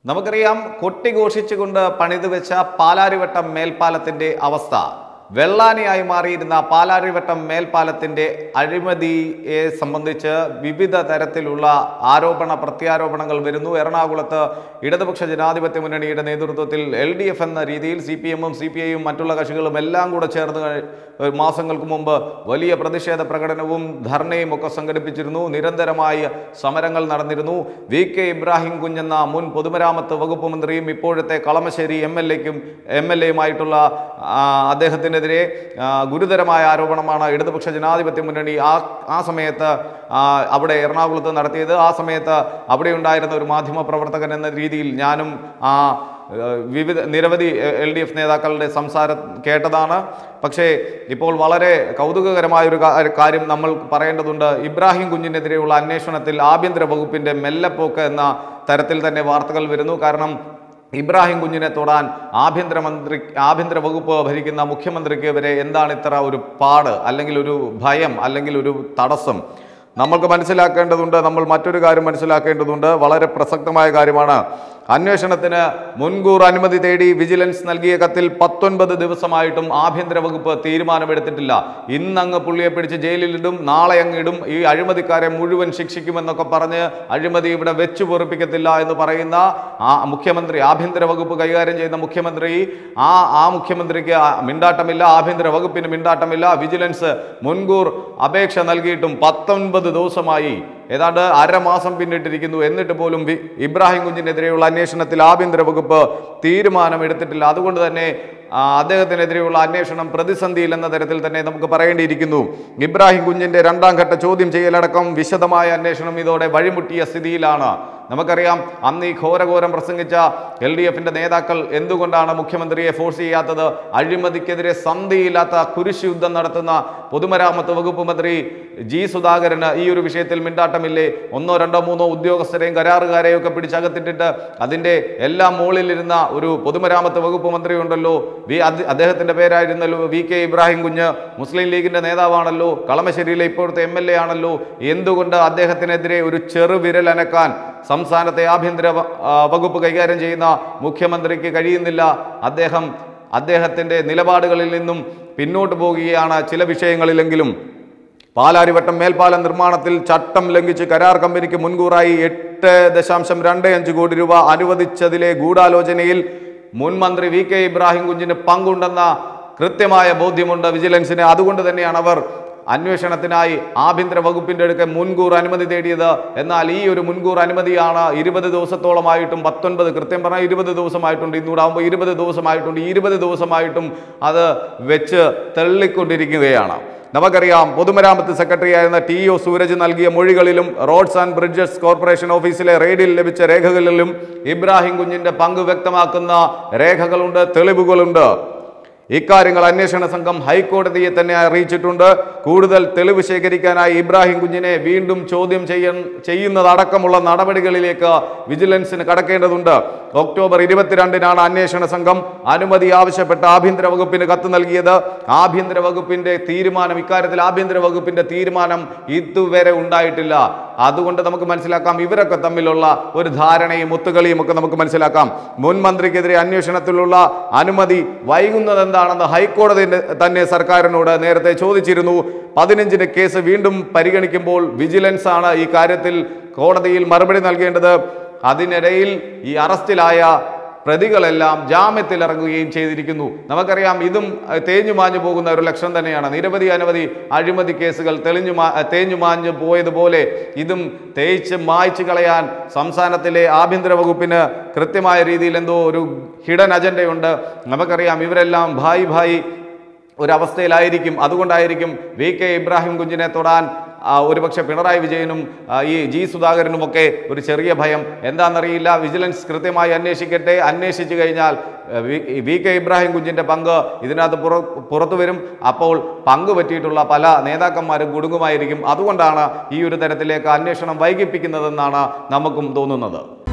നമുക്കറിയാം കൊട്ടിഘോഷിച്ചുകൊണ്ട് പണിതു വെച്ച പാലാരിവട്ടം മേൽപ്പാലത്തിന്റെ അവസ്ഥ വെള്ളാനിയായി മാറിയിരുന്ന പാലാരിവട്ടം മേൽപ്പാലത്തിന്റെ അഴിമതിയെ സംബന്ധിച്ച് വിവിധ തരത്തിലുള്ള ആരോപണ പ്രത്യാരോപണങ്ങൾ വരുന്നു എറണാകുളത്ത് ഇടതുപക്ഷ ജനാധിപത്യ മുന്നണിയുടെ നേതൃത്വത്തിൽ എൽ ഡി എഫ് എന്ന രീതിയിൽ സി പി എമ്മും സി പി ഐയും മറ്റുള്ള കക്ഷികളും എല്ലാം കൂടെ ചേർന്ന് കഴി- ഒരു മാസങ്ങൾക്ക് മുമ്പ് വലിയ പ്രതിഷേധ പ്രകടനവും ധർണയും ഒക്കെ സംഘടിപ്പിച്ചിരുന്നു നിരന്തരമായി സമരങ്ങൾ നടന്നിരുന്നു വി കെ ഇബ്രാഹിം കുഞ്ഞെന്ന മുൻ പൊതുമരാമത്ത് വകുപ്പ് മന്ത്രിയും ഇപ്പോഴത്തെ കളമശ്ശേരി എം എൽ എക്കും എം എൽ എയുമായിട്ടുള്ള അദ്ദേഹത്തിനെതിരെ ആ, ഗുരുതരമായ ആരോപണമാണ് ഇടതുപക്ഷ ജനാധിപത്യ മുന്നണി ആ ആ സമയത്ത് ആ, അവിടെ എറണാകുളത്ത് നടത്തിയത് ആ സമയത്ത് അവിടെ ഉണ്ടായിരുന്ന ഒരു മാധ്യമ പ്രവർത്തകൻ എന്ന രീതിയിൽ ഞാനും ആ ഏഹ് വിവിധ നിരവധി എൽ ഡി എഫ് നേതാക്കളുടെ സംസാരം കേട്ടതാണ് പക്ഷേ ഇപ്പോൾ വളരെ കൗതുകകരമായ ഒരു കാ- കാര്യം നമ്മൾ പറയേണ്ടതുണ്ട് ഇബ്രാഹിം കുഞ്ഞിനെതിരെയുള്ള അന്വേഷണത്തിൽ ആഭ്യന്തര വകുപ്പിന്റെ മെല്ലപ്പോക്ക് എന്ന തരത്തിൽ തന്നെ വാർത്തകൾ വരുന്നു കാരണം ഇബ്രാഹിം കുഞ്ഞിനെ തൊടാൻ ആഭ്യന്തരമന്ത്രി ആഭ്യന്തര വകുപ്പ് ഭരിക്കുന്ന മുഖ്യമന്ത്രിക്ക് വരെ എന്താണ് ഇത്ര ഒരു പാട് അല്ലെങ്കിൽ ഒരു ഭയം അല്ലെങ്കിൽ ഒരു തടസ്സം നമ്മൾക്ക് മനസ്സിലാക്കേണ്ടതുണ്ട് നമ്മൾ മറ്റൊരു കാര്യം മനസ്സിലാക്കേണ്ടതുണ്ട് വളരെ പ്രസക്തമായ കാര്യമാണ് അന്വേഷണത്തിന് മുൻകൂർ അനുമതി തേടി വിജിലൻസ് നൽകിയ കത്തിൽ പത്തൊൻപത് ദിവസമായിട്ടും ആഭ്യന്തര വകുപ്പ് തീരുമാനമെടുത്തിട്ടില്ല ഇന്നങ്ങ് പുള്ളിയെ പിടിച്ച് ജയിലിലിടും നാളെ അങ്ങ് ഇടും ഈ അഴിമതിക്കാരെ മുഴുവൻ ശിക്ഷിക്കുമെന്നൊക്കെ പറഞ്ഞ് അഴിമതി ഇവിടെ വെച്ചു പൊറിപ്പിക്കത്തില്ല എന്ന് പറയുന്ന ആ മുഖ്യമന്ത്രി ആഭ്യന്തര വകുപ്പ് കൈകാര്യം ചെയ്യുന്ന മുഖ്യമന്ത്രി ആ ആ മുഖ്യമന്ത്രിക്ക് ആ മിണ്ടാട്ടമില്ല ആഭ്യന്തര വകുപ്പിന് മിണ്ടാട്ടമില്ല വിജിലൻസ് മുൻകൂർ അപേക്ഷ നൽകിയിട്ടും പത്തൊൻപത് ദിവസമായി ഏതാണ്ട് അരമാസം പിന്നിട്ടിരിക്കുന്നു എന്നിട്ട് പോലും വി- ഇബ്രാഹിം കുഞ്ഞിനെതിരെയുള്ള അന്വേഷണത്തിൽ ആഭ്യന്തര വകുപ്പ് തീരുമാനം എടുത്തിട്ടില്ല അതുകൊണ്ട് തന്നെ ആ, അദ്ദേഹത്തിനെതിരെയുള്ള അന്വേഷണം പ്രതിസന്ധിയിൽ എന്ന തരത്തിൽ തന്നെ നമുക്ക് പറയേണ്ടിയിരിക്കുന്നു ഇബ്രാഹിം കുഞ്ഞിന്റെ രണ്ടാം ഘട്ട ചോദ്യം ചെയ്യലടക്കം വിശദമായ അന്വേഷണം ഇതോടെ വഴിമുട്ടിയ സ്ഥിതിയിലാണ് നമുക്കറിയാം അന്ന് ഈ ഘോരഘോരം പ്രസംഗിച്ച എൽ ഡി എഫിന്റെ നേതാക്കൾ എന്തുകൊണ്ടാണ് മുഖ്യമന്ത്രിയെ ഫോഴ്സ് ചെയ്യാത്തത് അഴിമതിക്കെതിരെ സന്ധിയില്ലാത്ത കുരിശ് യുദ്ധം നടത്തുന്ന പൊതുമരാമത്ത് വകുപ്പ് മന്ത്രി ജി സുധാകരന് ഈ ഒരു വിഷയത്തിൽ മിണ്ടാട്ടമില്ലേ ഒന്നോ രണ്ടോ മൂന്നോ ഉദ്യോഗസ്ഥരെയും കരാറുകാരെയും ഒക്കെ പിടിച്ചകത്തിട്ടിട്ട് അതിന്റെ എല്ലാം മുകളിലിരുന്ന ഒരു പൊതുമരാമത്ത് വകുപ്പ് മന്ത്രി ഉണ്ടല്ലോ വി അത്- അദ്ദേഹത്തിന്റെ പേരായിരുന്നല്ലോ വി കെ ഇബ്രാഹിം കുഞ്ഞ് മുസ്ലിം ലീഗിന്റെ നേതാവാണല്ലോ കളമശ്ശേരിയിലെ ഇപ്പോഴത്തെ എം എൽ എ ആണല്ലോ എന്തുകൊണ്ട് അദ്ദേഹത്തിനെതിരെ ഒരു ചെറുവിരൽ അനക്കാൻ സംസ്ഥാനത്തെ ആഭ്യന്തര വ- ആ, വകുപ്പ് കൈകാര്യം ചെയ്യുന്ന മുഖ്യമന്ത്രിക്ക് കഴിയുന്നില്ല അദ്ദേഹം അദ്ദേഹത്തിന്റെ നിലപാടുകളിൽ നിന്നും പിന്നോട്ട് പോകുകയാണ് ചില വിഷയങ്ങളിലെങ്കിലും പാലാരിവട്ടം മേൽപ്പാലം നിർമ്മാണത്തിൽ ചട്ടം ലംഘിച്ച് കരാർ കമ്പനിക്ക് മുൻകൂറായി എട്ട് ദശാംശം രണ്ട് അഞ്ച് കോടി രൂപ അനുവദിച്ചതിലെ ഗൂഢാലോചനയിൽ മുൻ മന്ത്രി വി കെ ഇബ്രാഹിം കുഞ്ഞിന് പങ്കുണ്ടെന്ന കൃത്യമായ ബോധ്യമുണ്ട് വിജിലൻസിന് അതുകൊണ്ട് തന്നെയാണ് അവർ അന്വേഷണത്തിനായി ആഭ്യന്തര വകുപ്പിന്റെ അടുക്ക മുൻകൂർ അനുമതി തേടിയത് എന്നാൽ ഈ ഒരു മുൻകൂർ അനുമതിയാണ് ഇരുപത് ദിവസത്തോളമായിട്ടും പത്തൊൻപത് കൃത്യം പറഞ്ഞാൽ ഇരുപത് ദിവസമായിട്ടുണ്ട് ഇന്നൂടാകുമ്പോൾ ഇരുപത് ദിവസമായിട്ടുണ്ട് ഈ ഇരുപത് ദിവസമായിട്ടും അത് വെച്ച് തള്ളിക്കൊണ്ടിരിക്കുകയാണ് നമുക്കറിയാം പൊതുമരാമത്ത് സെക്രട്ടറി ആയിരുന്ന ടി ഒ സൂരജ് നൽകിയ മൊഴികളിലും റോഡ്സ് ആൻഡ് ബ്രിഡ്ജസ് കോർപ്പറേഷൻ ഓഫീസിലെ റെയ്ഡിൽ ലഭിച്ച രേഖകളിലും ഇബ്രാഹിം കുഞ്ഞിന്റെ പങ്ക് വ്യക്തമാക്കുന്ന രേഖകളുണ്ട് തെളിവുകളുണ്ട് ഇക്കാര്യങ്ങൾ അന്വേഷണ സംഘം ഹൈക്കോടതിയെ തന്നെ അറിയിച്ചിട്ടുണ്ട് കൂടുതൽ തെളിവ് ശേഖരിക്കാനായി ഇബ്രാഹിം കുഞ്ഞിനെ വീണ്ടും ചോദ്യം ചെയ്യ ചെയ്യുന്നതടക്കമുള്ള നടപടികളിലേക്ക് വിജിലൻസിന് കടക്കേണ്ടതുണ്ട് ഒക്ടോബർ ഇരുപത്തിരണ്ടിനാണ് അന്വേഷണ സംഘം അനുമതി ആവശ്യപ്പെട്ട് ആഭ്യന്തര വകുപ്പിന് കത്ത് നൽകിയത് ആഭ്യന്തര വകുപ്പിന്റെ തീരുമാനം ഇക്കാര്യത്തിൽ ആഭ്യന്തര വകുപ്പിന്റെ തീരുമാനം ഇതുവരെ ഉണ്ടായിട്ടില്ല അതുകൊണ്ട് നമുക്ക് മനസ്സിലാക്കാം ഇവരൊക്കെ തമ്മിലുള്ള ഒരു ധാരണയും ഒത്തുകളിയും ഒക്കെ നമുക്ക് മനസ്സിലാക്കാം മുൻ മന്ത്രിക്കെതിരെ അന്വേഷണത്തിലുള്ള അനുമതി വൈകുന്നത് എന്താണെന്ന് ഹൈക്കോടതി തന്നെ സർക്കാരിനോട് നേരത്തെ ചോദിച്ചിരുന്നു പതിനഞ്ചിന് കേസ് വീണ്ടും പരിഗണിക്കുമ്പോൾ വിജിലൻസ് ആണ് ഈ കാര്യത്തിൽ കോടതിയിൽ മറുപടി നൽകേണ്ടത് അതിനിടയിൽ ഈ അറസ്റ്റിലായ പ്രതികളെല്ലാം ജാമ്യത്തിൽ ഇറങ്ങുകയും ചെയ്തിരിക്കുന്നു നമുക്കറിയാം ഇതും അഹ്, തേഞ്ഞു മാഞ്ഞു പോകുന്ന ഒരു ലക്ഷ്യം തന്നെയാണ് നിരവധി അനവധി അഴിമതി കേസുകൾ തെളിഞ്ഞു മാ അഹ്, തേഞ്ഞു മാഞ്ഞു പോയതുപോലെ ഇതും തേച്ച് മായ്ച്ചു കളയാൻ സംസ്ഥാനത്തിലെ ആഭ്യന്തര വകുപ്പിന് കൃത്യമായ രീതിയിൽ എന്തോ ഒരു ഹിഡൻ അജണ്ടയുണ്ട് നമുക്കറിയാം ഇവരെല്ലാം ഭായി ഭായി ഒരവസ്ഥയിലായിരിക്കും അതുകൊണ്ടായിരിക്കും വി കെ ഇബ്രാഹിം കുഞ്ഞിനെ തൊടാൻ ആ, ഒരുപക്ഷെ പിണറായി വിജയനും ആ, ഈ ജി സുധാകരനുമൊക്കെ ഒരു ചെറിയ ഭയം എന്താണെന്നറിയില്ല വിജിലൻസ് കൃത്യമായി അന്വേഷിക്കട്ടെ അന്വേഷിച്ചു കഴിഞ്ഞാൽ ആ, വി- വി കെ ഇബ്രാഹിം കുഞ്ഞിൻ്റെ പങ്ക് ഇതിനകത്ത് പുറ പുറത്തു വരും അപ്പോൾ പങ്ക് പറ്റിയിട്ടുള്ള പല നേതാക്കന്മാരും കുടുങ്ങുമായിരിക്കും അതുകൊണ്ടാണ് ഈ ഒരു തരത്തിലേക്ക് അന്വേഷണം വൈകിപ്പിക്കുന്നതെന്നാണ് നമുക്കും തോന്നുന്നത്